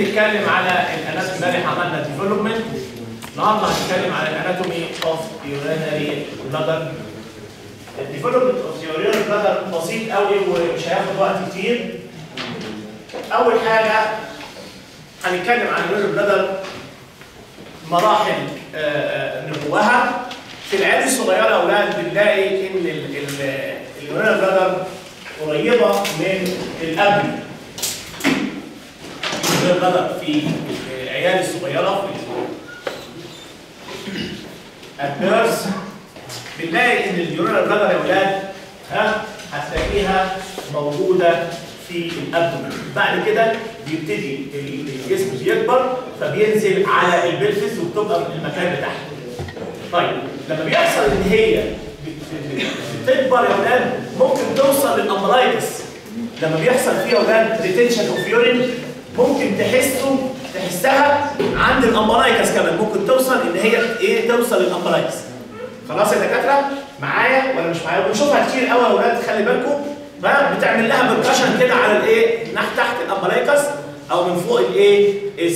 نتكلم على الاناتومي امبارح عملنا ديفلوبمنت النهارده هنتكلم على الاناتومي اوف يورينري بلادر الديفلوبمنت اوف يورينري بلادر بسيط قوي ومش هياخد وقت كتير اول حاجه هنتكلم عن اليورينري بلادر مراحل آه، آه، نموها في العيال الصغيره يا اولاد بنلاقي ان اليورينري بلادر قريبه من القبل البلد في العيال الصغيره في البيرس بنلاقي ان اليورينال بلادر يا اولاد ها هتلاقيها موجوده في الابدومن بعد كده بيبتدي الجسم بيكبر فبينزل على البلفس وبتبقى المكان بتاعها طيب لما بيحصل ان هي بتكبر يا اولاد ممكن توصل للامبرايتس لما بيحصل فيها اولاد ريتنشن اوف يورين ممكن تحسوا تحسها عند الامبرايكس كمان ممكن توصل ان هي ايه توصل للامبرايكس خلاص يا دكاتره معايا ولا مش معايا بنشوفها كتير قوي يا اولاد خلي بالكم ما بتعمل لها بركشن كده على الايه ناحيه تحت الامبرايكس او من فوق الايه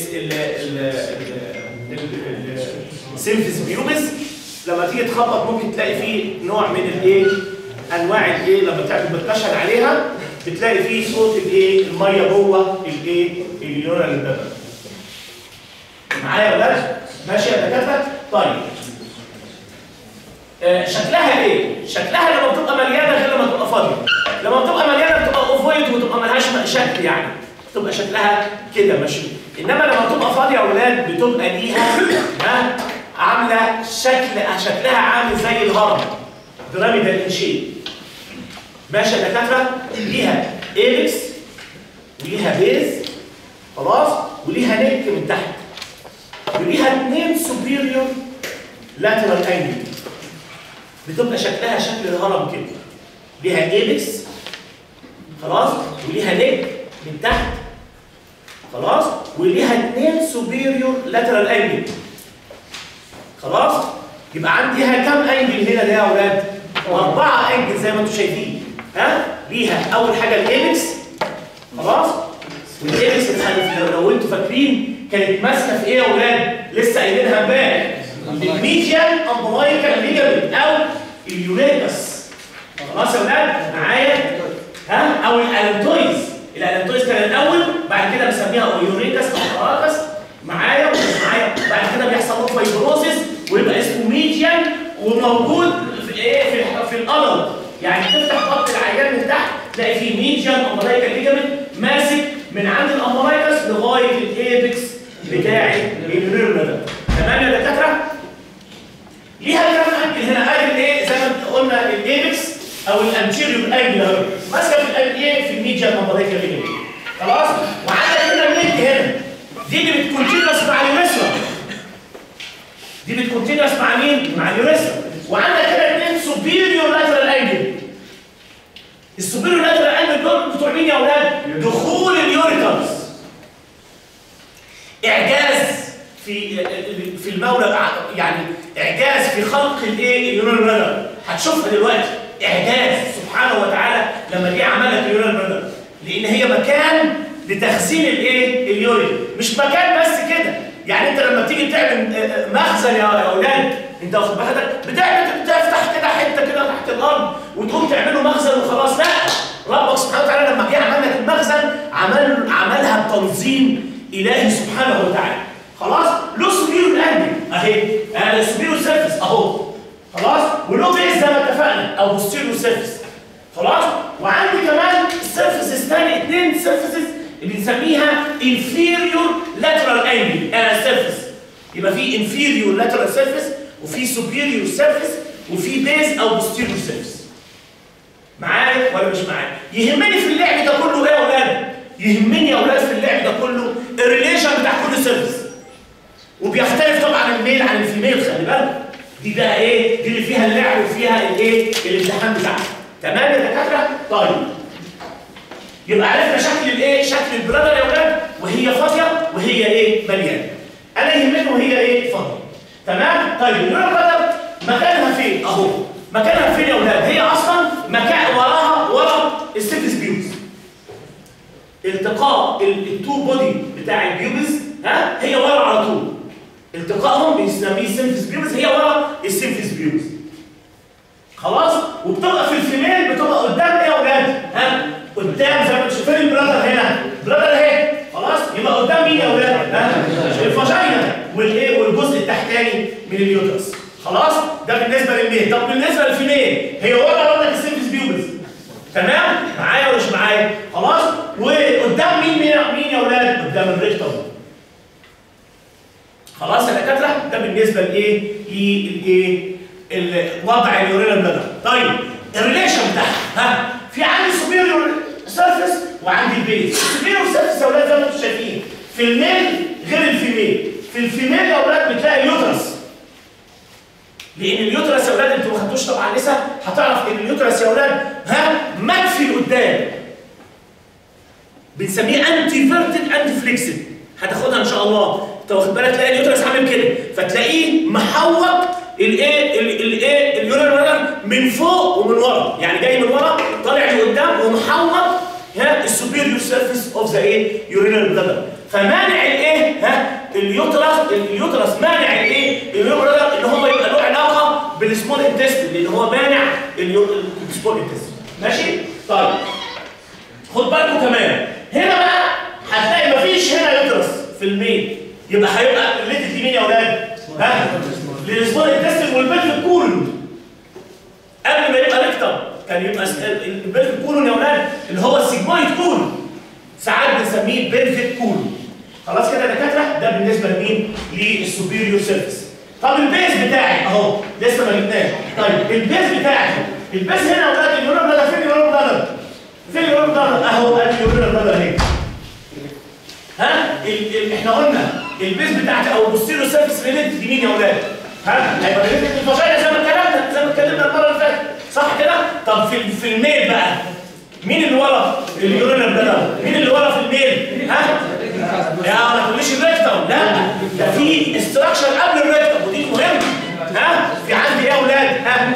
السيمفيس بيوبس لما تيجي تخبط ممكن تلاقي فيه نوع من الايه انواع الايه لما تعمل بركشن عليها بتلاقي فيه صوت الايه الميه جوه الايه اليورال الدم معايا يا ولاد ماشي يا دكاتره طيب آه شكلها ايه شكلها لما بتبقى مليانه غير لما تبقى فاضيه لما بتبقى مليانه بتبقى اوفويد وتبقى ملهاش شكل يعني بتبقى شكلها كده ماشي انما لما بتبقى فاضيه يا ولاد بتبقى ليها ها عامله شكل شكلها عامل زي الهرم بيراميدال ان شيب ماشي يا دكاتره ليها ايبكس وليها بيز خلاص وليها نك من تحت وليها اثنين سوبيريور لاترال انجل بتبقى شكلها شكل الهرم كده ليها ايبكس خلاص وليها نك من تحت خلاص وليها اثنين سوبيريور لاترال انجل خلاص يبقى عندها كم انجل هنا ده يا اولاد اربعه انجل زي ما انتم شايفين ها ليها اول حاجه الايبكس خلاص والايبكس لو, لو انتوا فاكرين كانت ماسكه في ايه يا اولاد لسه قايلينها امبارح الميديان امبلايكال ليجامنت او اليوريكس خلاص يا اولاد معايا ها او الالنتويز الالنتويز كان الاول بعد كده بنسميها يوريكس او كراكس معايا ومش معايا بعد كده بيحصل له فايبروسيس ويبقى اسمه ميديان وموجود في ايه في, في الارض يعني تفتح خط العيان من تحت تلاقي فيه ميديان امبرايكال ليجامنت ماسك من عند الامبرايكس لغايه الايبكس بتاع الريرنر تمام يا دكاتره؟ ليها كام انجل هنا قال ايه زي ما قلنا الايبكس او الانتيريور انجل اهو ماسكه في الايه في الميديان امبرايكال ليجامنت خلاص وعندك هنا النك هنا دي اللي بتكونتينوس مع اليوريثرا دي بتكونتينوس مع مين؟ مع اليوريثرا وعندك هنا اثنين سوبيريور لاترال انجل السوبيريور لاترال انجل دول بتوع مين يا اولاد؟ دخول اليوريترز اعجاز في في المولى يعني اعجاز في خلق الايه؟ اليورال بلادر هتشوفها دلوقتي اعجاز سبحانه وتعالى لما جه عمل لك اليورال بلادر لان هي مكان لتخزين الايه؟ اليورين مش مكان بس كده يعني انت لما تيجي تعمل مخزن يا اولاد انت واخد بالك بتعمل بتفتح كده حته كده تحت الارض وتقوم تعمله مخزن وخلاص لا ربك سبحانه وتعالى لما جه عمل لك المخزن عمل عملها بتنظيم الهي سبحانه وتعالى خلاص له سبيرو الانجل اهي آه سبيرو سيرفيس اهو خلاص وله بيز زي ما اتفقنا او بوستيريو سيرفيس خلاص وعندي كمان سيرفيسز ثاني اثنين سيرفيسز بنسميها inferior lateral angle آه surface يبقى في inferior lateral surface وفي superior surface وفي base او posterior surface معايا ولا مش معايا يهمني في اللعب ده كله ايه يا اولاد يهمني يا اولاد في اللعب ده كله الريليشن بتاع كل سيرفيس وبيختلف طبعا الميل عن الفيميل خلي بالك دي بقى ايه دي اللي فيها اللعب وفيها الايه الامتحان بتاعها تمام يا دكاتره طيب يبقى عرفنا شكل الايه شكل البلادر يا اولاد وهي فاضيه وهي ايه مليانه انا يهمني وهي ايه فاضيه تمام طيب البلادر مكانها فين اهو مكانها فين يا اولاد هي اصلا مكان وراها ورا السيفس بيوز التقاء التو بودي بتاع البيوبس هي ورا على طول التقائهم بنسميه سيمفيس بيوبس هي ورا السيمفيس بيوبس خلاص وبتبقى في الفيميل بتبقى قدام ايه يا اولاد ها قدام زي ما انتم شايفين البرادر هنا البرادر اهي خلاص يبقى قدام مين يا اولاد ها الفاجينا والايه والجزء التحتاني من اليوترس خلاص ده بالنسبه للميل طب بالنسبه للفيميل هي ورا برضك السيمفيس بيوبس تمام معايا ولا مش معايا خلاص وقدام مين مين مين يا اولاد قدام الريكتوم خلاص يا دكاتره ده بالنسبه لايه للايه الوضع اليورينال بلادر طيب الريليشن بتاعها ها في عندي سوبيريور سيرفيس وعندي البيز السوبيريور سيرفيس يا اولاد زي ما انتم شايفين في الميل غير الفيميل في الفيميل يا اولاد بتلاقي اليوترس لان اليوترس يا اولاد انتوا ما خدتوش طبعا لسه هتعرف ان اليوترس يا اولاد ها مكفي لقدام بنسميه انتي فيرتد انتي فليكسد هتاخدها ان شاء الله انت واخد بالك تلاقي اليوترس عامل كده فتلاقيه محوط الايه الايه اليورينال من فوق ومن ورا يعني جاي من ورا طالع لقدام ومحوط ها السوبيريور سيرفيس اوف ذا ايه يورينال بلادر فمانع الايه ها اليوترس اليوترس مانع الايه اليورينال بلادر ان هو يبقى له علاقه بالسمول انتستين لان هو مانع السمول انتستين ماشي طيب خد بالكم كمان هنا بقى هتلاقي مفيش هنا يوترس في الميل يبقى هيبقى ريليتد لمين يا اولاد؟ ها؟ للسمول انتستين والبلفيك كولون قبل ما يبقى ريكتم كان يبقى البلفيك كولون يا اولاد اللي هو السيجمويد كولون ساعات بنسميه بلفيك كولون خلاص كده يا دكاتره ده بالنسبه لمين؟ للسوبيريور سيرفيس طب البيز بتاعي اهو لسه ما جبناش طيب البيز بتاعي البيز هنا يا اولاد اليورين بلادر فين اليورين بلادر؟ فين اليورين بلادر؟ اهو ادي اليورين بلادر اهي ها ال ال احنا قلنا البيز بتاعتي او البوستيريور سيرفيس ريليتد لمين يا اولاد؟ ها هيبقى ريليتد للفاجينا زي ما اتكلمنا زي ما اتكلمنا المره اللي فاتت صح كده؟ طب في في الميل بقى مين اللي ورا اليورينال بلادر؟ مين اللي ورا في الميل؟ ها؟ يا ما تقوليش الريكتوم لا ده في استراكشر قبل الريكتوم ودي مهمه ها؟ في عندي ايه يا اولاد؟ ها؟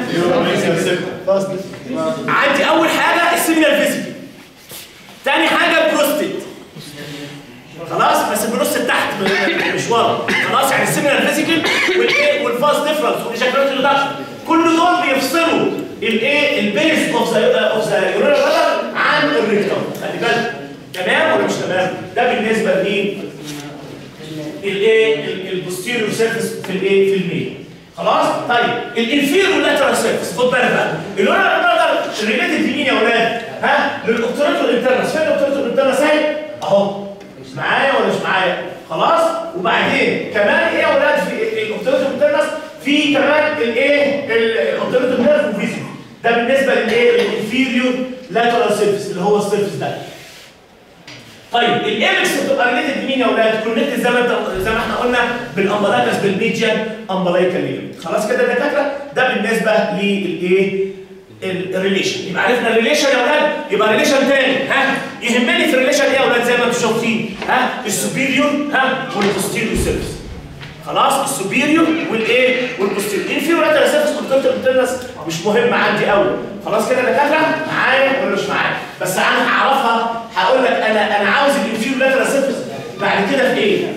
عندي اول حاجه السيمينال فيزيكال تاني حاجه البروستيت خلاص بس البروست تحت مش ورا خلاص يعني السيمينال فيزيكال والايه والفاس ديفرنس والايجاكولات ريدكشن كل دول بيفصلوا الايه البيز اوف ذا اوف ذا يورينال بلادر عن الريكتوم خلي بالك تمام ولا مش تمام ده بالنسبه لمين الايه البوستيريور سيرفيس في الايه في الميل خلاص طيب الانفيريور لاترال سيرفيس خد بالك بقى اليورينال بلادر ريليتد لمين يا اولاد ها للاوبتوريتور انترنس فين الاوبتوريتور انترنس اهي اهو معايا ولا مش معايا خلاص وبعدين كمان ايه يا اولاد في الاوبتوريتور انترنس في كمان الايه الاوبتوريتور نيرف وفيزيو ده بالنسبه للايه الانفيريور لاترال سيرفيس اللي هو السيرفيس ده طيب الايبكس بتبقى ريليتد لمين يا اولاد؟ كونكتد زي ما انت زي ما احنا قلنا بالامبلاكس بالميديان امبلايكال ليجمنت خلاص كده يا دكاتره ده بالنسبه للايه؟ الريليشن يبقى عرفنا الريليشن يا اولاد يبقى ريليشن تاني ها يهمني في الريليشن ايه يا اولاد زي ما انتم شايفين ها السوبيريور ها والبوستيريور سيرفيس خلاص السوبيريور والايه والبوستيريور انفيريور لاترال سيرفيس كونتراكتور انترنس مش مهم عندي قوي خلاص كده يا دكاتره معايا ولا مش معايا بس انا هعرفها هقول لك انا انا عاوز الانفيريور لاترال سيرفيس بعد كده في ايه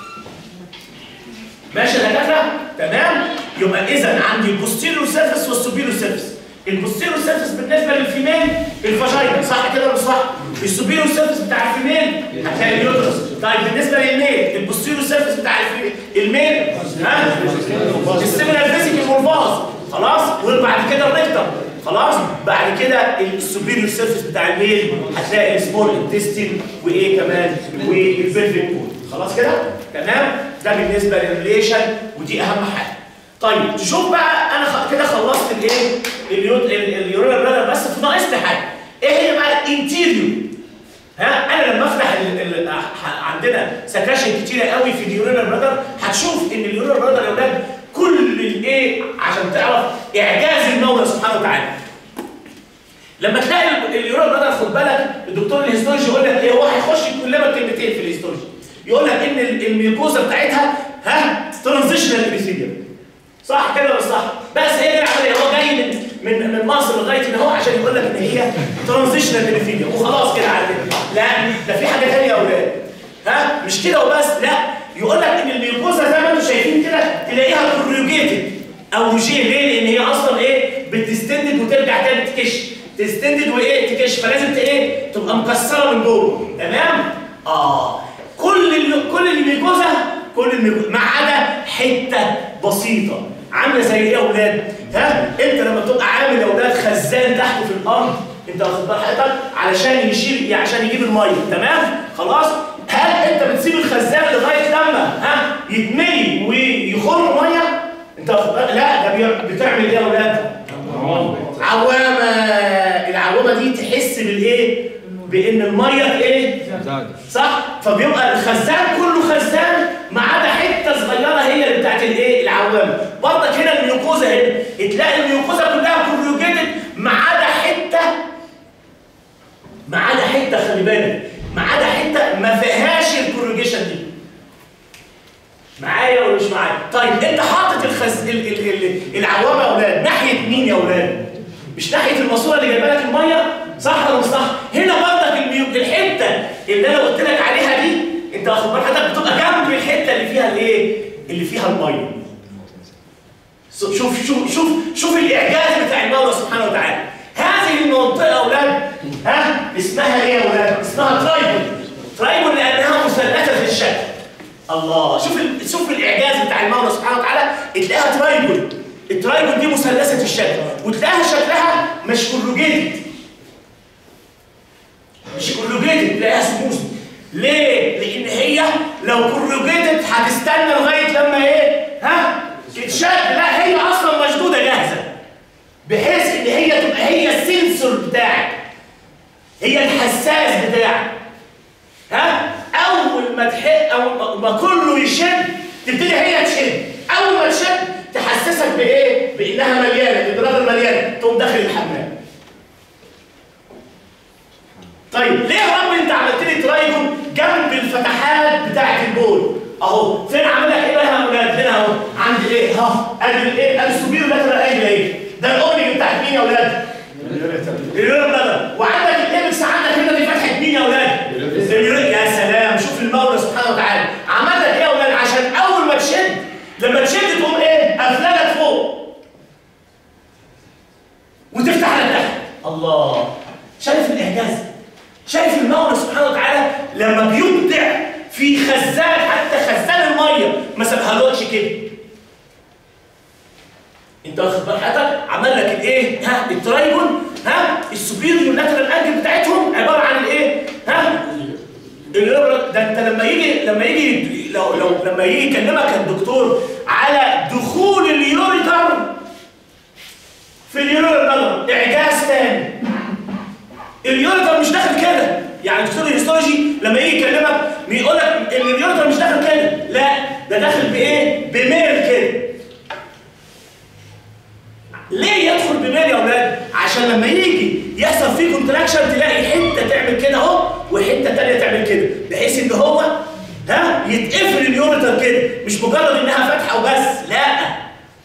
ماشي يا دكاتره تمام يبقى اذا عندي البوستيريور سيرفيس والسوبيريور سيرفيس البوستيريور سيرفيس بالنسبه للفيميل الفاجينا صح كده ولا صح؟ السوبيريور سيرفيس بتاع الفيميل هتلاقي اليوترس طيب بالنسبه للميل البوستيريور سيرفيس بتاع الفيميل الميل ها السيمينال فيزيكال والفاز خلاص وبعد كده الريكتم خلاص بعد كده السوبيريور سيرفيس بتاع الميل هتلاقي السمول انتستين وايه كمان والبلفيك بول خلاص كده تمام ده بالنسبه للريليشن ودي اهم حاجه طيب تشوف بقى انا خ... كده خلصت الايه اليورينال بلادر بس في ناقص لي حاجه ايه هي بقى الانتيريور ها انا لما افتح ال... ال... عندنا سكاشن كتيره قوي في اليورينال بلادر هتشوف ان اليورينال بلادر يا اولاد كل الايه عشان تعرف اعجاز المولى سبحانه وتعالى لما تلاقي اليورينال بلادر خد بالك الدكتور الهيستولوجي يقول لك ايه هو هيخش كلنا كلمتين في الهيستولوجي يقول لك ان الميوكوزا بتاعتها ها ترانزيشنال ابيثيليوم صح كده ولا صح؟ بس هي دي العمليه هو جاي من من من مصر لغايه هنا هو عشان يقول لك ان هي ترانزيشنال بنفيديا وخلاص كده على كده لا ده في حاجه ثانيه يا اولاد ها مش كده وبس لا يقول لك ان الميوكوزا زي ما انتم شايفين كده تلاقيها كوريوجيتد او جي ليه؟ لان هي اصلا ايه؟ بتستندد وترجع تاني تكش تستندد وايه؟ تكش فلازم ت- ايه؟ تبقى مكسره من جوه تمام؟ اه كل ال... كل الميوكوزا كل الميوكوزا ما عدا حته بسيطه عامله زي ايه يا اولاد؟ ها؟ انت لما تبقى عامل يا اولاد خزان تحت في الارض انت واخد بال حضرتك علشان يشيل يعني عشان يجيب الميه تمام؟ خلاص؟ هل انت بتسيب الخزان لغايه لما ها يتملي ويخر ميه؟ انت واخد بالك؟ لا ده بي- بتعمل ايه يا اولاد؟ عوامه العوامه دي تحس بالايه؟ بان الميه ايه؟ زاد صح؟ فبيبقى الخزان كله خزان ما عدا حته صغيره هي اللي بتاعت الايه؟ العوامه. برضك هنا الميوكوزا هنا تلاقي الميوكوزا كلها كوريوجيتد ما عدا حته ما عدا حته خلي بالك ما عدا حته ما فيهاش الكوريجيشن دي. معايا ولا مش معايا؟ طيب انت حاطط الخز... ال... ال... ال... العوامه يا اولاد ناحيه مين يا اولاد؟ مش ناحيه الماسوره اللي جايبه لك الميه صح ولا مش صح؟ هنا برضك الميو... الحته اللي انا قلت لك عليها دي انت واخد بال حضرتك بتبقى جنب الحته اللي فيها الايه؟ اللي فيها الميه. شوف شوف شوف شوف شوف الاعجاز بتاع المولى سبحانه وتعالى. هذه المنطقه يا اولاد ها اسمها ايه يا اولاد؟ اسمها ترايبل. ترايبل لانها مثلثه الشكل. الله شوف ال... شوف الاعجاز بتاع المولى سبحانه وتعالى تلاقيها ترايبل الترايبل دي مثلثه الشكل وتلاقيها شكلها مش كورجيتد مش كورجيتد تلاقيها سموث ليه؟ لان هي لو كورجيتد هتستنى لغايه لما ايه؟ ها؟ تتشد لا هي اصلا مشدوده جاهزه بحيث ان هي تبقى هي السنسور بتاعك هي الحساس بتاعك ها اول ما تحق او ما كله يشد تبتدي هي تشد اول ما تشد تحسسك بايه بانها مليانه الادراج مليانه تقوم داخل الحمام طيب ليه يا رب انت عملت لي ترايجون جنب الفتحات بتاعه البول اهو فين عامل لك ايه بقى يا اولاد هنا اهو عند ايه ها ادي الايه ادي السوبير لاترال انجل ايه ده الاورنج بتاعت مين يا اولاد اليوريتر بلد وعندك الابكس عندك هنا دي فتحه مين يا اولاد اليوريتر يا سلام شوف المولى سبحانه وتعالى عمل لك ايه يا اولاد عشان اول ما تشد لما تشد تقوم ايه قافله فوق وتفتح لك تحت الله شايف الاعجاز شايف المولى سبحانه وتعالى لما بيبدع في خزان حتى خزان الميه ما سابهالوش كده انت واخد بال حضرتك عمل لك الايه ها الترايجون ها السوبيريور لاترال انجل بتاعتهم عباره عن الايه ها اليوريتر ده انت لما يجي لما يجي لو لو لما يجي يكلمك الدكتور على دخول اليوريتر في اليوريتر اعجاز تاني اليوريتر مش داخل كده يعني دكتور الهيستولوجي لما يجي يكلمك بيقول لك ان اليوريتر مش داخل كده لا ده داخل بايه بميل كده ليه يدخل بميل يا اولاد عشان لما يجي يحصل فيه كونتراكشن تلاقي حته تعمل كده اهو وحته ثانيه تعمل كده بحيث ان هو ها يتقفل اليوريتر كده مش مجرد انها فتحه وبس لا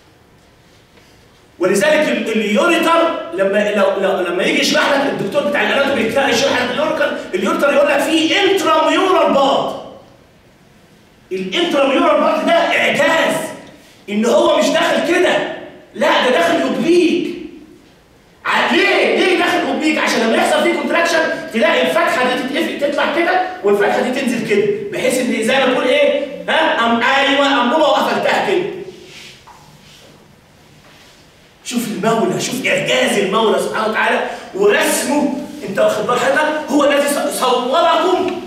ولذلك ال- اليوريتر لما لو لو لما يجي يشرح لك الدكتور بتاع الاناتومي تلاقي يشرح لك اليوريتر اليوريتر يقول لك فيه انتراميورال بارت الانتراميورال بارت ده اعجاز ان هو مش داخل كده لا ده داخل اوبليك ع- ليه ليه داخل اوبليك عشان لما يحصل فيه كونتراكشن تلاقي الفتحه دي تتقفل تطلع كده والفتحه دي تنزل كده بحيث ان زي ما تقول ايه ها ام ايوه انبوبه وقفلتها كده شوف المولى شوف اعجاز المولى سبحانه وتعالى ورسمه انت واخد بال حضرتك هو الذي ص- صوركم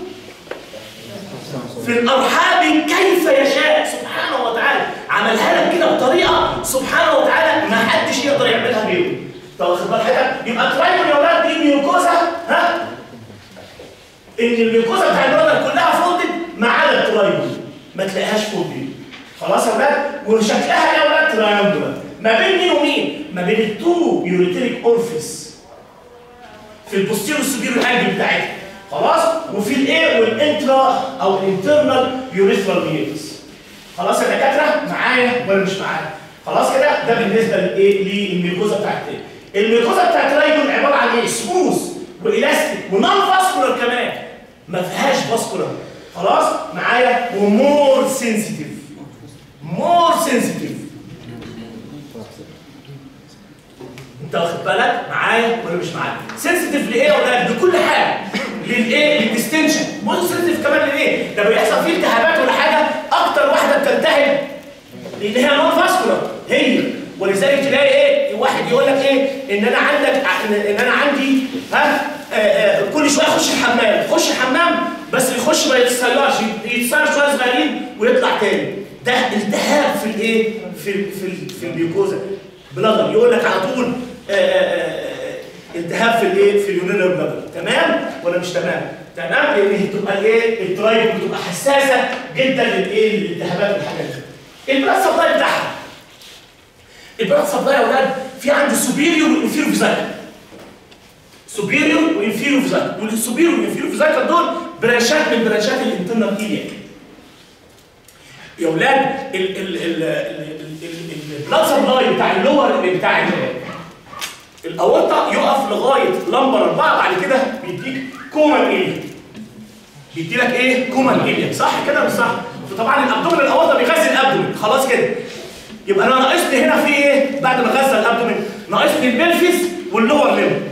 في الارحام كيف يشاء سبحانه وتعالى عملها لك كده بطريقه سبحانه وتعالى ما حدش يقدر يعملها غيره انت واخد بال حضرتك يبقى ترايبل يا ولاد دي ميوكوزا ها ان الميوكوزا بتاع الولد كلها فولدد ما عدا الترايبل ما تلاقيهاش فولدد خلاص يا ولاد وشكلها يا ولاد تراينجولار ما بين مين ومين ما بين التو يوريتريك اورفيس في البوستيرو السوبيرو انجل بتاعتها خلاص وفي الايه والانترا او الانترنال يوريثرال ميوتس خلاص يا دكاتره معايا ولا مش معايا خلاص كده ده بالنسبه لايه للميوكوزا بتاعت ايه الميوكوزا بتاعت الرايجون عباره عن ايه سموث والاستيك ونون فاسكولار كمان ما فيهاش فاسكولار خلاص معايا ومور سنسيتيف مور سنسيتيف انت واخد بالك معايا ولا مش معايا سنسيتيف لايه يا اولاد لكل حاجه للايه للديستنشن مور سنسيتيف كمان لايه ده بيحصل فيه التهابات ولا حاجه اكتر واحده بتلتهب لان هي نون فاسكولار هي ولذلك تلاقي ايه واحد يقول لك ايه ان انا عندك ان انا عندي ها آه آه كل شويه اخش الحمام يخش الحمام بس يخش ما يتصيرش يتصير شويه صغيرين ويطلع تاني ده التهاب في الايه في في في الميوكوزا بلادر يقول لك على طول آآ آآ التهاب في الايه في اليورينال بلادر تمام ولا مش تمام تمام لان هي بتبقى الايه الترايب بتبقى حساسه جدا للايه للالتهابات والحاجات دي البلاد سبلاي بتاعها البلاد سبلاي يا اولاد في عند السوبيريور والانفيريور فيزايكل سوبيريور وانفيريور فيزايكل والسوبيريور والانفيريور فيزايكل دول برانشات من برانشات الانترنال ايلياك يا اولاد البلاد سبلاي بتاع اللور بتاع الاورطه يقف لغايه لمبر اربعه بعد كده بيديك كومان ايليا بيدي لك ايه؟ كومان ايليا صح كده مش صح؟ فطبعا الابدومين الاورطه بيغذي الابدومين خلاص كده يبقى انا ناقصني هنا في ايه؟ بعد ما غذى الابدومين ناقصني البلفيس واللور ليم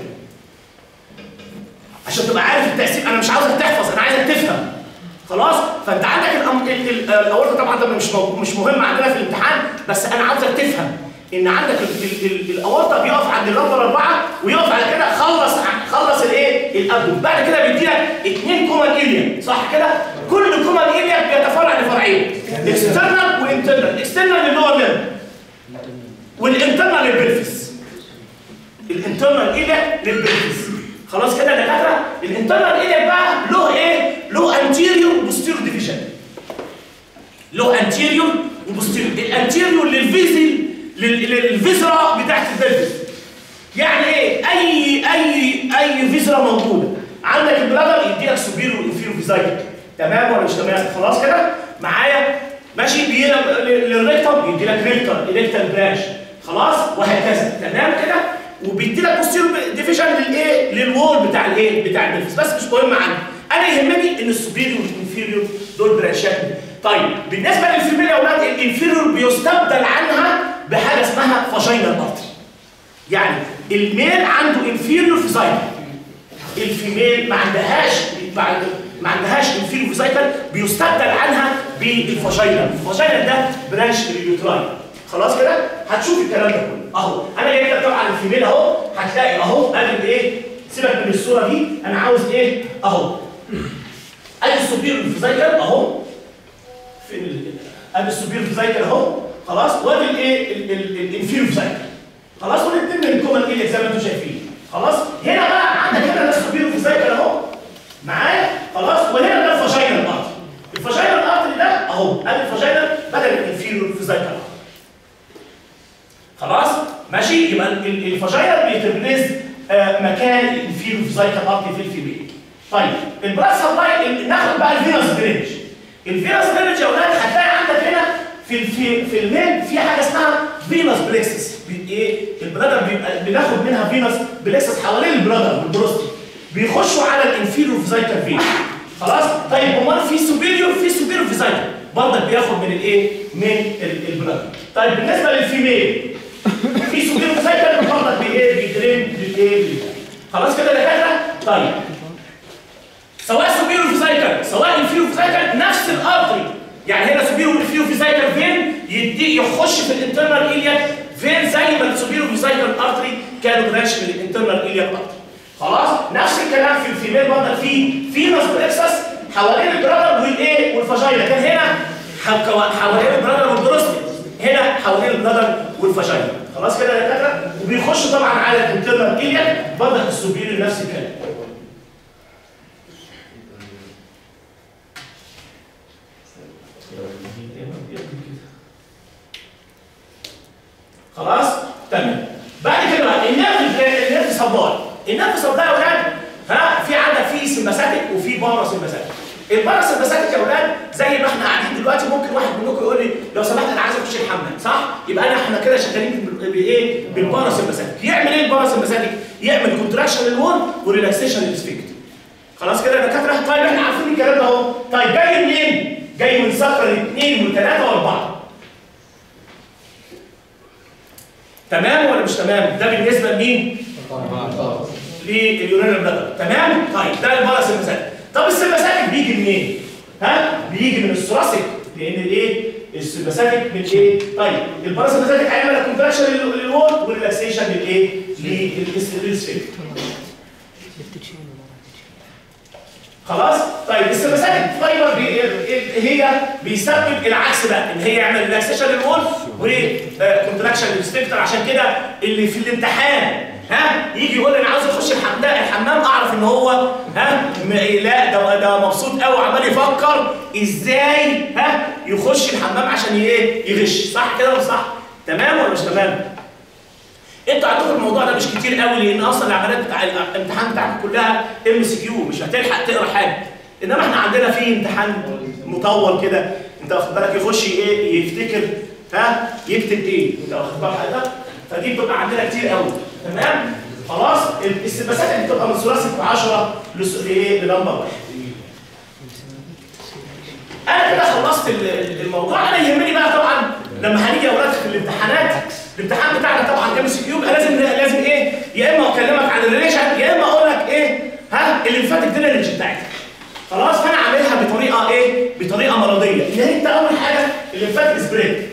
عشان تبقى عارف التقسيم انا مش عاوزك تحفظ انا عايزك تفهم خلاص فانت عندك الاورطه طبعا ده مش مش مهم عندنا في الامتحان بس انا عاوزك تفهم ان عندك الاورطه بيقف عند اللمبر اربعه ويقف على كده خلص خلص الايه الابدو بعد كده بيدي لك اثنين كومان ايليا صح كده كل كومان ايليا بيتفرع لفرعين اكسترنال وانترنال اكسترنال اللي هو الليم والانترنال للبلفس الانترنال ايليا للبلفس خلاص كده يا دكاتره الانترنال ايليا بقى له ايه له انتيريور وبوستيريور ديفيجن له انتيريور وبوستيريور الانتيريور للفيزل للفيزرا بتاعت البلفس يعني ايه اي اي اي فيزرا موجوده عندك البلادر يديلك سوبيريور وانفيريور فيزايكل تمام ولا مش تمام خلاص كده معايا ماشي للريكتم يديلك ريكتم الريكتال برانش خلاص وهكذا تمام كده وبيدي لك بوستيريور ديفيجن للايه للوول بتاع الايه بتاع النفس بس مش مهم عندي انا يهمني ان السوبيريور والانفيريور دول برانشات طيب بالنسبه للفيميل يا اولاد الانفيريور بيستبدل عنها بحاجه اسمها فاجينال ارتري يعني الميل عنده انفيريور فيزايكل الفيميل ما عندهاش ما عندهاش انفيريور فيزايكل بيستبدل عنها بالفاجينال الفاجينال ده برانش اليوتراين خلاص كده هتشوف الكلام ده كله اهو انا جايب لك طبعا الفيميل اهو هتلاقي اهو ادي ايه سيبك من الصوره دي انا عاوز ايه اهو ادي السوبيريور فيزايكل اهو في ادي السوبيريور فيزايكل اهو خلاص وادي الايه الانفيريور فيزايكل خلاص والاثنين من الكومن ايليك زي ما انتم شايفين خلاص هنا بقى عندك هنا ده السوبيريور فيزايكل اهو معايا خلاص وهنا ده الفاجينال ارتري الفاجينال ارتري ده اهو ادي الفاجينال بدل الانفيريور فيزايكل خلاص ماشي يبقى الفاجينال بيتربريز آه مكان الانفيريور فيزايكل ارتري في الفيميل طيب البلاد سبلاي ناخد بقى الفينوس درينج الفينوس درينج يا اولاد هتلاقي عندك هنا في في في الميل في حاجه اسمها فينوس بليكسس ايه البلادر بيبقى بناخد منها فينوس بليكسس حوالين البلادر والبروستي بيخشوا على الانفيريور فيزايكال فين خلاص طيب امال في سوبيريور في سوبيريور فيزايكال برضك بياخد من الايه من البلادر طيب بالنسبه للفيميل في سوبيريور فيزايكال برضك بايه بيدرين بالايه خلاص كده دكاتره طيب سواء سوبيريور فيزايكال سواء انفيريور فيزايكال نفس الارتري يعني هنا سوبيريور انفيريور فيزايكال فين يدي يخش في الانترنال ايلياك فين زي ما السوبيريور فيزايكال ارتري كانوا برانش من الانترنال ايلياك ارتري خلاص نفس الكلام في الفيميل برضه في فينوس بلكسس حوالين البرادر والايه والفاجينا كان هنا حوالين البرادر والبروستيت هنا حوالين البرادر والفاجينا خلاص كده يا دكاتره وبيخش طبعا على الانترنال ايلياك برضه السوبيريور نفس الكلام خلاص تمام بعد كده بقى النيرف النيرف سبلاي النيرف سبلاي يا اولاد ها في عندك في سمباثيك وفي بارا سمباثيك البارا سمباثيك يا اولاد زي ما احنا قاعدين دلوقتي ممكن واحد منكم يقول لي لو سمحت انا عايز اخش الحمام صح يبقى انا احنا كده شغالين بايه بالبارا سمباثيك يعمل ايه البارا سمباثيك يعمل كونتراكشن للون وريلاكسيشن للسفنكت خلاص كده يا دكاتره طيب احنا عارفين الكلام ده اهو طيب جاي منين جاي من سكر اثنين وثلاثه واربعه تمام ولا مش تمام؟ ده بالنسبه لمين؟ لليورينال بلادر تمام؟ طيب ده الباراسمباثيك طب السمباثيك بيجي منين؟ ها؟ بيجي من الثوراسيك لان الايه؟ السمباثيك من ايه؟ طيب الباراسمباثيك هيعمل كونتراكشن للوول وريلاكسيشن للايه؟ للسفنكتر خلاص طيب السمباثيك فايبر بي هي بيسبب العكس بقى ان هي يعمل ريلاكسيشن للوول وكونتراكشن للسفنكتر عشان كده اللي في الامتحان ها يجي يقول لي انا عاوز اخش الحمام الحمام اعرف ان هو ها م- لا ده ده مبسوط قوي عمال يفكر ازاي ها يخش الحمام عشان ايه يغش صح كده ولا صح تمام ولا مش تمام انتوا عندكم الموضوع ده مش كتير قوي لان اصلا العمليات بتاع الامتحان بتاعكم كلها ام سي كيو مش هتلحق تقرا حاجه انما احنا عندنا في امتحان مطول كده انت واخد بالك يخش ايه يفتكر ها يكتب ايه انت واخد بالك حضرتك فدي بتبقى عندنا كتير قوي تمام خلاص السباسات اللي بتبقى من ثلاثي 10 لس- لايه للمبر واحد انا كده خلصت ال- ال- الموضوع انا يهمني بقى طبعا لما هنيجي يا اولاد في الامتحانات الامتحان بتاعنا طبعا ام سي كيو يبقى لازم لازم ايه يا اما اكلمك عن الريليشن يا اما اقول لك ايه ها الليمفاتيك درينج بتاعتك خلاص فانا عاملها بطريقه ايه بطريقه مرضيه ان انت اول حاجه الليمفاتيك سبريد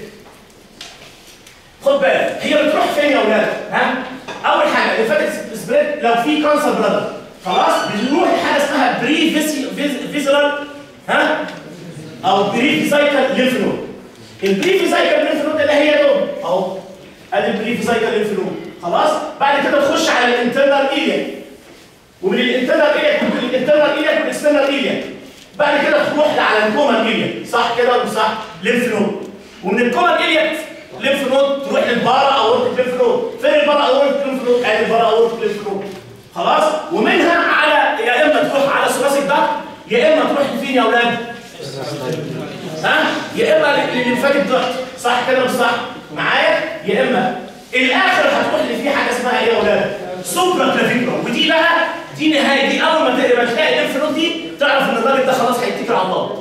خد بالك هي بتروح فين يا اولاد ها اول حاجه الليمفاتيك سبريد لو في كانسر بلادر خلاص بنروح لحاجه اسمها بري فيزرال ها او بري فيزايكال ليمف نود البري فيزايكال ليمف نود اللي هي دول اهو ادي البري فيزايكال ليمف نود خلاص بعد كده تخش على الانترنال ايليا ومن الانترنال ايليا من الانترنال ايليا والاكسترنال ايليا بعد كده تروح على الكومن ايليا صح كده ولا مش صح ليمف نود ومن الكومن ايليا ليمف نود تروح للبارا اورتيك ليمف نود فين البارا اورتيك ليمف نود ادي البارا اورتيك ليمف نود خلاص ومنها على يا اما تروح على ثلاثي الضغط يا اما تروح لفين يا اولاد ها يا اما للليمفاتيك ضغط صح كده مش صح معايا يا اما الاخر هتروح لي في حاجه اسمها ايه يا اولاد سوبرا كلافيكولا ودي بقى دي نهايه دي اول ما تلاقي ما تلاقي الليمف نود دي تعرف ان الراجل ده خلاص هيتكل على الله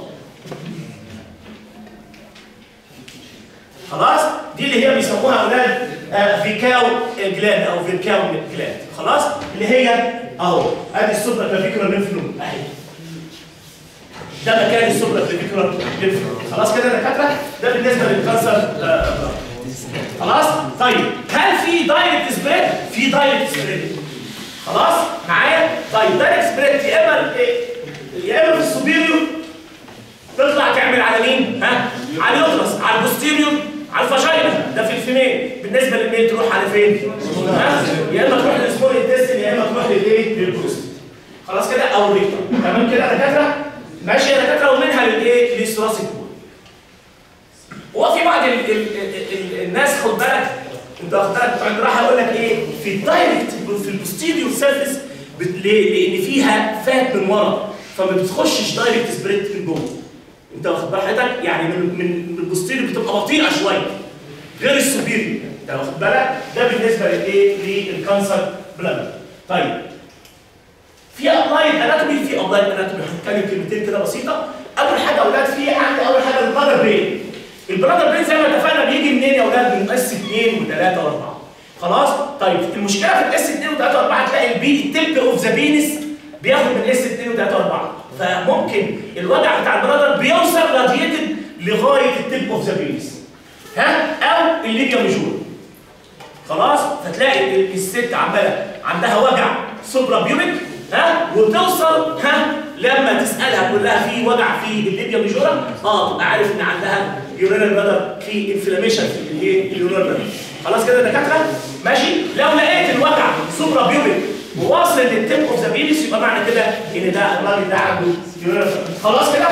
خلاص دي اللي هي بيسموها اولاد آه، فيكاو جلاند او فيركاو جلاند خلاص اللي هي اهو ادي السوبرا كلافيكولا ليمف نود اهي ده مكان السوبرا كلافيكولار ليمف خلاص كده يا دكاتره ده بالنسبه للكانسر آه، خلاص طيب هل في دايركت سبريد في دايركت سبريد خلاص معايا طيب دايركت سبريد يا اما إيه؟ يا اما في السوبيريور تطلع تعمل على مين ها على اليوترس على البوستيريور على الفاجينا ده في الفيميل بالنسبه للميل تروح على فين ها يا اما تروح للسمول انتستين يا اما تروح للايه للبروست خلاص كده او الريكتوم تمام كده يا دكاتره ماشي يا دكاتره ومنها للايه للثراسيك هو في بعض ال ال ال الناس خد بالك انت واخد بالك بتوع الجراحه يقول لك ايه في الدايركت في البوستيريور سيرفيس بت- ليه؟ لان فيها فات من ورا فما بتخشش دايركت سبريت من جوه انت واخد بال حضرتك يعني من من من البوستيريور بتبقى بطيئه شويه غير السوبيريور انت واخد بالك ده بالنسبه للايه للكانسر بلاد طيب في ابلايد اناتومي في ابلايد اناتومي هنتكلم كلمتين كده بسيطه اول حاجه اولاد في عندي اول حاجه البرادر برين البرادر برين زي ما اتفقنا بيجي منين يا اولاد من اس 2 و3 و4 خلاص طيب المشكله في الاس 2 و3 و4 هتلاقي البي التب اوف ذا بينس بياخد من اس 2 و3 و4 فممكن الوجع بتاع البرادر بيوصل راديتد لغايه التب اوف ذا بينس ها او الليبيا ميجور خلاص فتلاقي ال- الست عماله عندها وجع سوبرا بيوبك ها وتوصل ها لما تسالها تقول لها في وجع في الليبيا ميجورا اه تبقى عارف ان عندها يورينال بلادر في انفلاميشن في الايه اليورينال بلادر خلاص كده يا دكاتره ماشي لو لقيت الوجع سوبرا بيوبك وواصل للتيب اوف ذا بيبس يبقى معنى كده ان ده الراجل ده عنده يورينال خلاص كده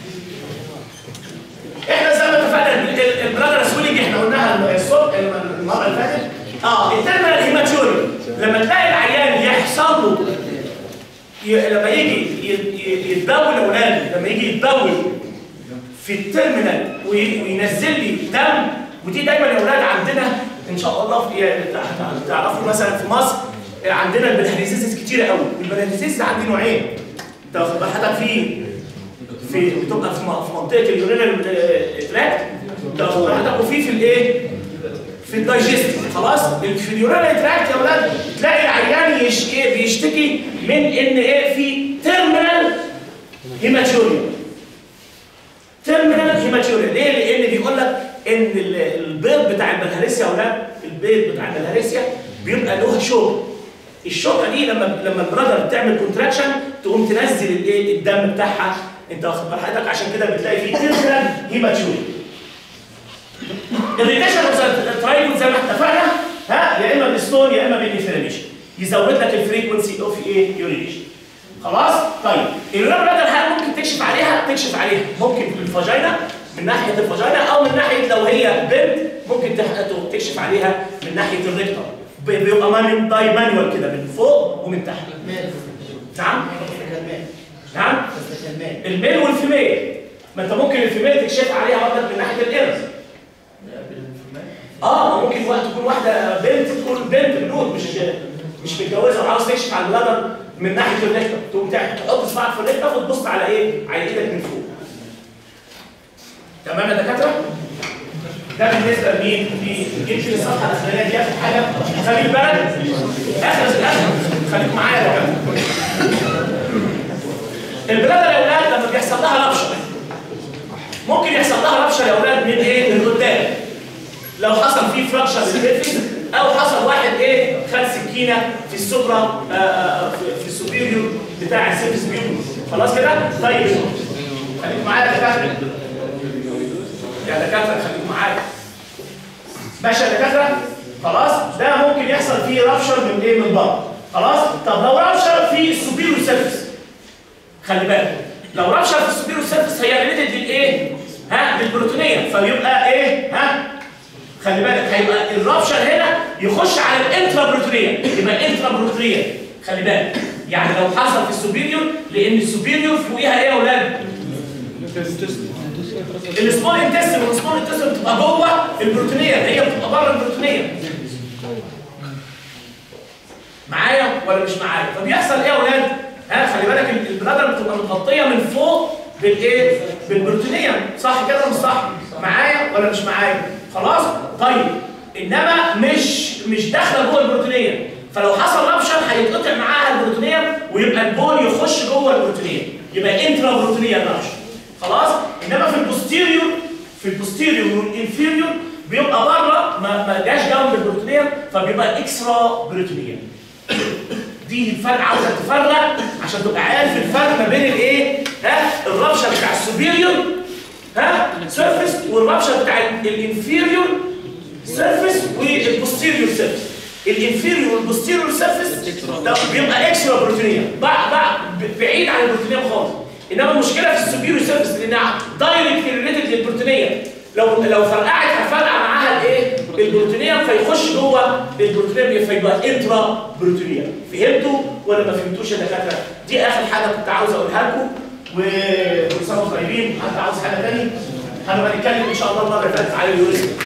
احنا زي ما اتفقنا ال- ال- البلادر سويلنج احنا قلناها الصبح المره اللي فاتت اه الترمينال هيماتوري لما تلاقي العيان يحصل له ي- لما يجي ي- ي- يتبول يا اولاد لما يجي يتبول في الترمينال وي- وينزل لي دم ودي دايما يا اولاد عندنا ان شاء الله في يعني تع- تعرفوا مثلا في مصر عندنا البلهارسيس كتيره قوي البلهارسيس عندي نوعين انت واخد بال حضرتك في في بتبقى في م- في منطقه اليورينال تراكت وفي في الايه؟ في الدايجستيف خلاص في اليورينال تراكت يا اولاد تلاقي العيان يش... إيه بيشتكي من ان ايه في تيرمينال هيماتوريا تيرمينال هيماتوريا ليه؟ لان بيقول لك ان ال- البيض بتاع البلهارسيا يا اولاد البيض بتاع البلهارسيا بيبقى له شوك الشوكه دي لما لما البرادر بتعمل كونتراكشن تقوم تنزل الايه الدم بتاعها انت واخد بال حضرتك عشان كده بتلاقي فيه تيرمينال هيماتوريا الريتيشن اوف ترايبل زي ما اتفقنا ها يا اما بالستون يا اما بالانفلاميشن يزود لك الفريكونسي اوف ايه يورينيشن خلاص طيب اليورين بلاد الحال ممكن تكشف عليها تكشف عليها ممكن في الفاجينا من ناحيه الفاجينا او من ناحيه لو هي بنت ممكن تح- تكشف عليها من ناحيه الريكتر بي- بيبقى مان باي مانوال كده من فوق ومن تحت نعم نعم الميل والفيميل ما انت ممكن الفيميل تكشف عليها برضك من ناحيه الانس اه ما ممكن وقت تكون واحده بنت تكون بنت بنود مش مش متجوزه وعاوز تكشف على البلدر من ناحيه الريكتر تقوم تع- تحط صباعك في الريكتر وتبص على ايه؟ على ايدك من فوق. تمام يا دكاتره؟ ده بالنسبه لمين؟ يمكن الصفحه الاخرانيه دي اخر حاجه خليك بالك اخر الاخر خليك معايا يا دكاتره. البلادر يا اولاد لما بيحصل لها ربشه ممكن يحصل لها ربشه يا اولاد من ايه؟ من قدام. لو حصل فيه فراكشر للبيفيز او حصل واحد ايه خد سكينه في السوبرا آه، آه، في- في السوبيريور بتاع السيرفيس بيوم خلاص كده طيب خليكم معايا يا دكاتره يا دكاتره خليكم معايا ماشي يا دكاتره خلاص ده ممكن يحصل فيه رابشر من ايه من بره خلاص طب لو رابشر في السوبيريور سيرفيس خلي بالك لو رابشر في السوبيريور سيرفيس هي ريليتد للايه ها للبروتينيه فيبقى ايه ها خلي بالك هيبقى الرابشر هنا يخش على الانترا بروتينيه يبقى انترا بروتينيه خلي بالك يعني لو حصل في السوبيريور لان السوبيريور فوقيها ايه يا اولاد السمول انتستين والسمول انتستين بتبقى جوه البروتينيه هي بتبقى بره البروتينيه معايا ولا مش معايا فبيحصل ايه يا اولاد ها خلي بالك ال- البلادر بتبقى متغطيه من فوق بالايه بالبروتينيه صح كده مش صح معايا ولا مش معايا خلاص طيب انما مش مش داخله جوه البروتينيه فلو حصل رابشر هيتقطع معاها البروتينيه ويبقى البول يخش جوه البروتينيه يبقى انترا بروتينيه رابشر خلاص انما في البوستيريور في البوستيريور والانفيريور بيبقى بره ما ما جاش جنب البروتينيه فبيبقى اكسترا بروتينيه دي الفرق عاوزك تفرق عشان تبقى عارف الفرق ما بين الايه ها الرابشر بتاع السوبيريور ها سيرفيس والرابشر بتاع الانفيريور سيرفيس والبوستيريور سيرفيس الانفيريور والبوستيريور سيرفيس ده بيبقى اكسترا بروتينيه بع- بع- بعيد عن البروتينيه خالص انما المشكله في السوبيريور سيرفيس لانها دايركت ريليتد للبروتينيه لو لو فرقعت هتفرقع معاها الايه البروتينيه فيخش جوه البروتينيه فيبقى انترا بروتينيه فهمتوا ولا ما فهمتوش يا دكاتره دي اخر حاجه كنت عاوز اقولها لكم وكل سنه وانتم طيبين حد عاوز حاجه تاني هنبقى نتكلم ان شاء الله المره اللي فاتت على اليوريثم